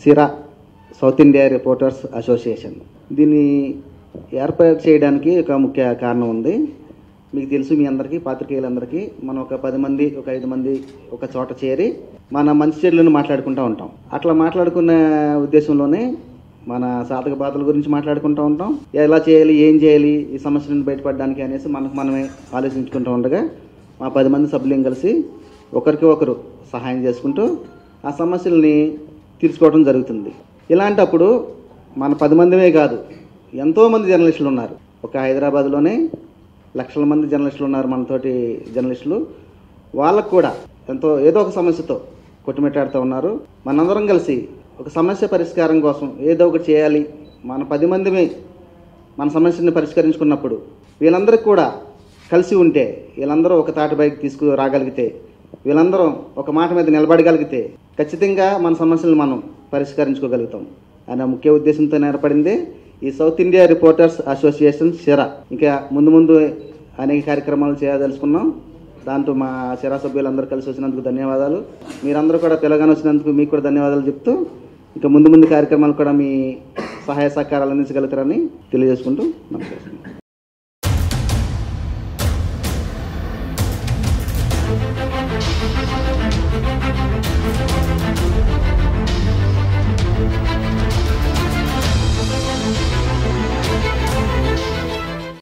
సిరా south India reporters association దీన్ని ఏర్పాటు చేయడానికి ఒక ముఖ్య కారణం ఉంది మీకు తెలుసు మీ అందరికీ పాత్రికేయులందరికీ మనం ఒక పది మంది ఒక ఐదు మంది ఒక చోట చేరి మన మంచి చెడులను మాట్లాడుకుంటూ ఉంటాం అట్లా మాట్లాడుకునే ఉద్దేశంలోనే మన సాధక బాధల గురించి మాట్లాడుకుంటూ ఉంటాం ఎలా చేయాలి ఏం చేయాలి ఈ సమస్య నుండి బయటపడడానికి అనేసి మనకు మనమే ఆలోచించుకుంటూ ఉండగా మా పది మంది సభ్యులం కలిసి ఒకరికి ఒకరు సహాయం చేసుకుంటూ ఆ సమస్యల్ని తీర్చుకోవడం జరుగుతుంది ఇలాంటప్పుడు మన పది మందిమే కాదు ఎంతోమంది జర్నలిస్టులు ఉన్నారు ఒక హైదరాబాద్లోనే లక్షల మంది జర్నలిస్టులు ఉన్నారు మనతోటి జర్నలిస్టులు వాళ్ళకు కూడా ఎంతో ఏదో ఒక సమస్యతో కొట్టుమిట్టాడుతూ ఉన్నారు మనందరం కలిసి ఒక సమస్య పరిష్కారం కోసం ఏదో ఒకటి చేయాలి మన పది మందిమే మన సమస్యని పరిష్కరించుకున్నప్పుడు వీళ్ళందరికీ కూడా కలిసి ఉంటే వీళ్ళందరూ ఒక తాటిపైకి తీసుకు రాగలిగితే వీళ్ళందరూ ఒక మాట మీద నిలబడగలిగితే ఖచ్చితంగా మన సమస్యలను మనం పరిష్కరించుకోగలుగుతాం అనే ముఖ్య ఉద్దేశంతో ఏర్పడింది ఈ సౌత్ ఇండియా రిపోర్టర్స్ అసోసియేషన్ సిరా ఇంకా ముందు ముందు అనేక కార్యక్రమాలు చేయదలుచుకున్నాం దాంతో మా సిరా సభ్యులందరూ కలిసి వచ్చినందుకు ధన్యవాదాలు మీరందరూ కూడా తెలంగాణ వచ్చినందుకు మీకు కూడా ధన్యవాదాలు చెప్తూ ఇంకా ముందు ముందు కార్యక్రమాలు కూడా మీ సహాయ సహకారాలు అందించగలుగుతారని తెలియజేసుకుంటూ నమస్కారం